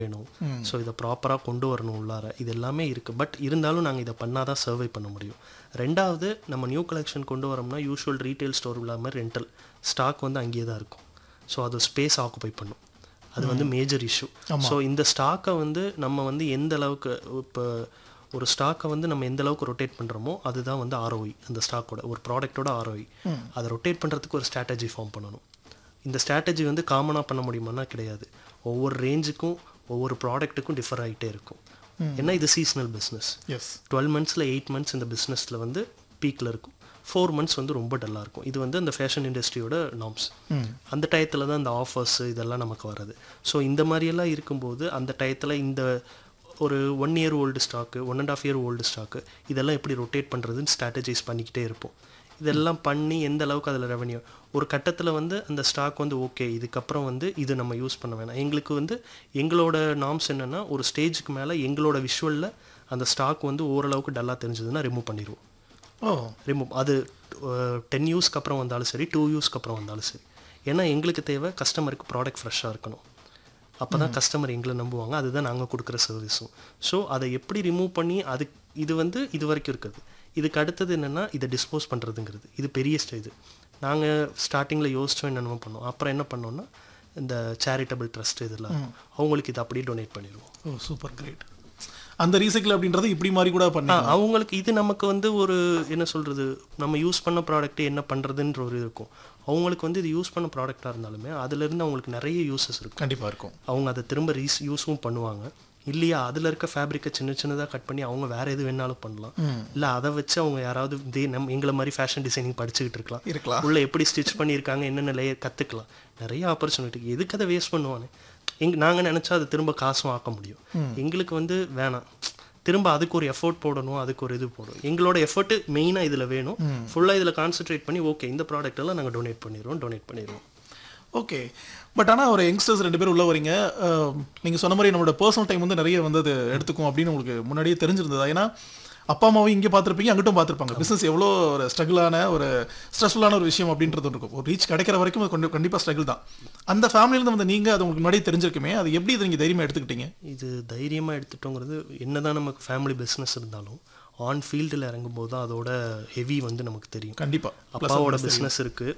வேணும் ஸோ இதை ப்ராப்பராக கொண்டு வரணும் உள்ளார இது எல்லாமே இருக்குது பட் இருந்தாலும் நாங்கள் இதை பண்ணால் தான் சர்வை பண்ண முடியும் ரெண்டாவது நம்ம நியூ கலெக்ஷன் கொண்டு வரோம்னா யூஷுவல் ரீட்டைல் ஸ்டோர் இல்லாமல் ரெண்டல் ஸ்டாக் வந்து அங்கேயே தான் இருக்கும் ஸோ அது ஸ்பேஸ் ஆக்குபை பண்ணும் அது வந்து மேஜர் இஷ்யூ ஸோ இந்த ஸ்டாக்கை வந்து நம்ம வந்து எந்த அளவுக்கு இப்போ ஒரு ஸ்டாக்கை வந்து நம்ம எந்த அளவுக்கு ரொட்டேட் பண்ணுறோமோ அதுதான் வந்து ஆர்ஓஇ அந்த ஸ்டாக்கோட ஒரு ப்ராடக்ட்டோட ஆர்ஓஇ அதை ரொட்டேட் பண்ணுறதுக்கு ஒரு ஸ்ட்ராட்டஜி ஃபார்ம் பண்ணணும் இந்த ஸ்ட்ராட்டஜி வந்து காமனாக பண்ண முடியுமானா கிடையாது ஒவ்வொரு ரேஞ்சுக்கும் ஒவ்வொரு ப்ராடக்ட்டுக்கும் டிஃபர் ஆகிட்டே இருக்கும் ஏன்னா இது சீசனல் பிஸ்னஸ் எஸ் டுவெல் மந்த்ஸில் எயிட் மந்த்ஸ் இந்த பிஸ்னஸில் வந்து பீக்கில் இருக்கும் ஃபோர் மந்த்ஸ் வந்து ரொம்ப டல்லாக இருக்கும் இது வந்து அந்த ஃபேஷன் இண்டஸ்ட்ரியோட நார்ம்ஸ் அந்த டயத்தில் தான் இந்த ஆஃபர்ஸ் இதெல்லாம் நமக்கு வர்றது ஸோ இந்த மாதிரியெல்லாம் இருக்கும்போது அந்த டயத்தில் இந்த ஒரு one year old stock one and half year old stock இதெல்லாம் எப்படி ரொட்டேட் பண்ணுறதுன்னு ஸ்ட்ராட்டஜைஸ் பண்ணிக்கிட்டே இருப்போம் இதெல்லாம் பண்ணி எந்த அளவுக்கு அதில் ரெவன்யூ ஒரு கட்டத்தில் வந்து அந்த ஸ்டாக் வந்து ஓகே இதுக்கப்புறம் வந்து இது நம்ம யூஸ் பண்ண வேணாம் எங்களுக்கு வந்து எங்களோட நார்ம்ஸ் என்னென்னா ஒரு ஸ்டேஜுக்கு மேலே எங்களோட விஷுவலில் அந்த ஸ்டாக் வந்து ஓரளவுக்கு டல்லாக தெரிஞ்சதுன்னா ரிமூவ் பண்ணிடுவோம் ஓ ரிமூவ் அது டென் யூஸ்க்கு அப்புறம் வந்தாலும் சரி டூ யூஸ்க்கு அப்புறம் வந்தாலும் சரி ஏன்னா எங்களுக்கு தேவை கஸ்டமருக்கு ப்ராடக்ட் ஃப்ரெஷ்ஷாக இருக்கணும் அப்போ தான் கஸ்டமர் எங்களை நம்புவாங்க அதுதான் நாங்கள் கொடுக்குற சர்வீஸும் ஸோ அதை எப்படி ரிமூவ் பண்ணி அது இது வந்து இது வரைக்கும் இருக்குது இதுக்கு அடுத்தது என்னென்னா இதை டிஸ்போஸ் பண்ணுறதுங்கிறது இது பெரிய ஸ்டேஜ் நாங்கள் ஸ்டார்டிங்கில் யோசிச்சோம் என்னென்ன பண்ணோம் அப்புறம் என்ன பண்ணோம்னா இந்த சேரிட்டபிள் ட்ரஸ்ட் இதெல்லாம் அவங்களுக்கு இதை அப்படியே டொனேட் பண்ணிடுவோம் ஓ சூப்பர் கிரேட் அந்த ரீசைக்கிள் அப்படின்றது இப்படி மாதிரி கூட பண்ணி ஆ, அவங்களுக்கு இது நமக்கு வந்து ஒரு என்ன சொல்கிறது நம்ம யூஸ் பண்ண ப்ராடக்ட் என்ன பண்ணுறதுன்ற ஒரு இருக்கும் அவங்களுக்கு வந்து இது யூஸ் பண்ண ப்ராடக்டாக இருந்தாலுமே அதுலேருந்து அவங்களுக்கு நிறைய யூசஸ் இருக்கும் கண்டிப்பா இருக்கும் அவங்க அதை திரும்ப ரீஸ் யூஸும் பண்ணுவாங்க இல்லையா அதில் இருக்க ஃபேப்ரிக்கை சின்ன சின்னதாக கட் பண்ணி அவங்க வேற எது வேணாலும் பண்ணலாம் இல்லை அதை வச்சு அவங்க யாராவது இதே நம்ம எங்களை மாதிரி ஃபேஷன் டிசைனிங் படிச்சுக்கிட்டு இருக்கலாம் இருக்கலாம் உள்ள எப்படி ஸ்டிச் பண்ணியிருக்காங்க என்னென்ன லேயர் கற்றுக்கலாம் நிறைய ஆப்பர்ச்சுனிட்டி எதுக்கு அதை வேஸ்ட் பண்ணுவானே எங் நாங்கள் நினச்சா அதை திரும்ப காசும் ஆக்க முடியும் எங்களுக்கு வந்து வேணாம் திரும்ப அதுக்கு ஒரு எஃபோர்ட் போடணும் அதுக்கு ஒரு இது போடணும் எங்களோட எஃபர்ட் மெயினாக இதில் வேணும் ஃபுல்லாக இதில் கான்சென்ட்ரேட் பண்ணி ஓகே இந்த ப்ராடக்ட் எல்லாம் நாங்கள் டொனேட் பண்ணிடுவோம் டொனேட் பண்ணிடுவோம் ஓகே பட் ஆனா ஒரு யங்ஸ்டர்ஸ் ரெண்டு பேரும் உள்ள வரீங்க அஹ், நீங்க சொன்ன மாதிரி நம்மளோட பர்சனல் டைம் வந்து நிறைய வந்து அது எடுத்துக்கும் அப்படின்னு உங்களுக்கு முன்னாடியே தெரிஞ்சிருந்ததா ஏன்னா அப்பா அம்மாவும் இங்கே பார்த்துருப்பீங்க அங்கிட்டும் பார்த்துருப்பாங்க பிசினஸ் எவ்வளோ ஒரு ஸ்ட்ரகிளான ஒரு ஸ்ட்ரெஸ்ஃபுல்லான ஒரு விஷயம் அப்படின்றது ஒன்று இருக்கும் ஒரு ரீச் கிடைக்கிற வரைக்கும் அது கொஞ்சம் கண்டிப்பாக ஸ்ட்ரகிள் தான் அந்த ஃபேமிலியிலேருந்து வந்து நீங்கள் அது உங்களுக்கு முன்னாடியே தெரிஞ்சிருக்குமே அது எப்படி இதை நீங்கள் தைரியமாக எடுத்துக்கிட்டீங்க இது தைரியமாக எடுத்துட்டோங்கிறது என்னதான் நமக்கு ஃபேமிலி பிஸ்னஸ் இருந்தாலும் ஆன் ஃபீல்டில் இறங்கும்போது தான் அதோட ஹெவி வந்து நமக்கு தெரியும் கண்டிப்பாக அப்பாவோட பிஸ்னஸ் இருக்குது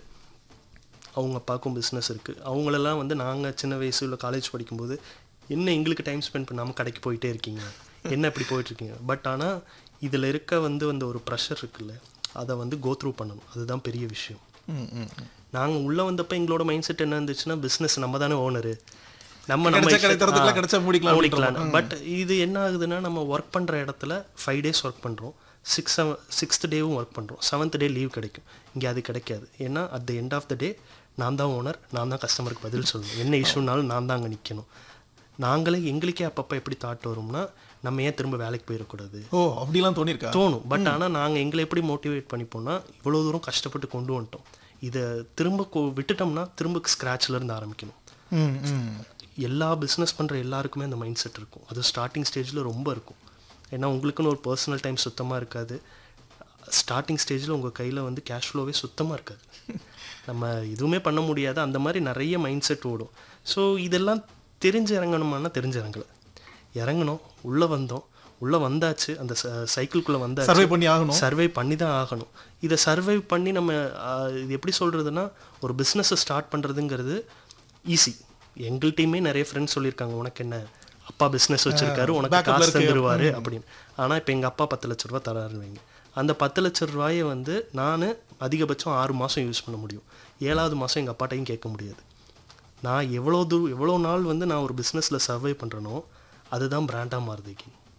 அவங்க அப்பாவுக்கும் பிஸ்னஸ் இருக்குது அவங்களெல்லாம் வந்து நாங்கள் சின்ன வயசுல காலேஜ் படிக்கும்போது என்ன எங்களுக்கு டைம் ஸ்பெண்ட் பண்ணாமல் கடைக்கு போயிட்டே இருக்கீங்க என்ன இப்படி போயிட்டுருக்கீங்க பட் ஆனால் இதில் இருக்க வந்து அந்த ஒரு ப்ரெஷர் இருக்குல்ல அதை வந்து கோ த்ரூ பண்ணணும் அதுதான் பெரிய விஷயம் ம் ம் ம். நாங்கள் உள்ளே வந்தப்போ எங்களோட மைண்ட் செட் என்ன இருந்துச்சுன்னா பிஸ்னஸ் நம்ம தானே ஓனரு நம்ம நம்ம கிடைச்சா இஷ்ட- கிடைக்கிறதுக்குள்ள ஆ, கிடைச்சா மூடிக்கலாம் மூடிக்கலாம் பட் இது என்ன ஆகுதுன்னா நம்ம ஒர்க் பண்ணுற இடத்துல ஃபைவ் டேஸ் ஒர்க் பண்ணுறோம் சிக்ஸ் செவன் சிக்ஸ்த் டேவும் ஒர்க் பண்ணுறோம் செவன்த் டே லீவ் கிடைக்கும் இங்கே அது கிடைக்காது ஏன்னா at the end of the day நான் தான் ஓனர் நான் தான் கஸ்டமருக்கு பதில் சொல்லணும் என்ன இஷ்யூனாலும் நான் தான் அங்கே நிற்கணும் நாங்களே எங்களுக்கே அப்பப்போ எப்படி தாட் வரும்னா நம்ம ஏன் திரும்ப வேலைக்கு போயிடக்கூடாது ஓ அப்படிலாம் தோணியிருக்கா தோணும் பட் ஆனால் நாங்கள் எங்களை எப்படி மோட்டிவேட் பண்ணிப்போம்னா இவ்வளோ தூரம் கஷ்டப்பட்டு கொண்டு வந்துட்டோம் இதை திரும்ப கொ- விட்டுட்டோம்னா திரும்ப ஸ்க்ராட்ச்ல இருந்து ஆரம்பிக்கணும் ம் ம் எல்லா பிஸ்னஸ் பண்ணுற எல்லாருக்குமே அந்த மைண்ட் செட் இருக்கும் அது ஸ்டார்டிங் ஸ்டேஜில் ரொம்ப இருக்கும் ஏன்னா உங்களுக்குன்னு ஒரு பர்சனல் டைம் சுத்தமாக இருக்காது ஸ்டார்டிங் ஸ்டேஜில் உங்கள் கையில் வந்து கேஷ் ஃப்ளோவே சுத்தமாக இருக்காது நம்ம எதுவுமே பண்ண முடியாது அந்த மாதிரி நிறைய மைண்ட் செட் ஓடும் ஸோ இதெல்லாம் தெரிஞ்சு இறங்கணுமானா தெரிஞ்சு இறங்கல இறங்கணும் உள்ளே வந்தோம் உள்ளே வந்தாச்சு அந்த சைக்கிள்குள்ளே வந்தாச்சு சர்வே பண்ணி ஆகணும் சர்வை பண்ணி தான் ஆகணும் இதை சர்வை பண்ணி நம்ம ஆஹ், இது எப்படி சொல்கிறதுனா ஒரு பிஸ்னஸை ஸ்டார்ட் பண்ணுறதுங்கிறது ஈஸி எங்கள்கிட்டயுமே நிறைய ஃப்ரெண்ட்ஸ் சொல்லியிருக்காங்க உனக்கு என்ன அப்பா பிஸ்னஸ் வச்சிருக்காரு உனக்கு backupல காசு இருக்கு. தந்துருவாரு அப்படின்னு ஆனால் இப்போ எங்கள் அப்பா பத்து லட்ச ரூபா தராருவீங்க அந்த பத்து லட்ச ரூபாயை வந்து நான் அதிகபட்சம் ஆறு மாதம் யூஸ் பண்ண முடியும் ஏழாவது மாதம் எங்கள் அப்பாட்டையும் கேட்க முடியாது நான் எவ்வளோ தூரம் எவ்வளோ நாள் வந்து நான் ஒரு பிஸ்னஸில் சர்வை பண்ணுறேனோ அதுதான் பிராண்டாக மாறுது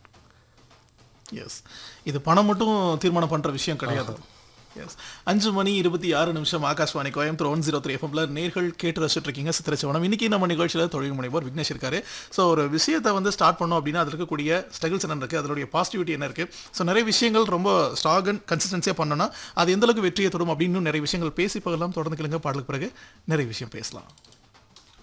எஸ் இது பணம் மட்டும் தீர்மானம் பண்ற விஷயம் கிடையாது எஸ் அஞ்சு மணி இருபத்தி ஆறு நிமிஷம் Akashvani Coimbatore one zero three எஃப்எம்ல நேர்கள் கேட்டு ரசிச்சுட்டு இருக்கீங்க சித்திரச்சவனம் இன்னைக்கு நம்ம நிகழ்ச்சியில் தொழில் முனைவோர் விக்னேஷ் இருக்காரு ஸோ ஒரு விஷயத்தை வந்து ஸ்டார்ட் பண்ணோம் அப்படின்னா அதில் இருக்கக்கூடிய ஸ்ட்ரகிள்ஸ் என்ன இருக்கு அதனுடைய பாசிட்டிவிட்டி என்ன இருக்கு ஸோ நிறைய விஷயங்கள் ரொம்ப ஸ்ட்ராக் அண்ட் கன்சிஸ்டன்சியாக பண்ணோம்னா அது எந்த அளவுக்கு வெற்றியை தொடும் அப்படின்னு இன்னும் நிறைய விஷயங்கள் பேசி போகலாம் தொடர்ந்து கேளுங்க பாடலுக்கு பிறகு நிறைய விஷயம் பேசலாம்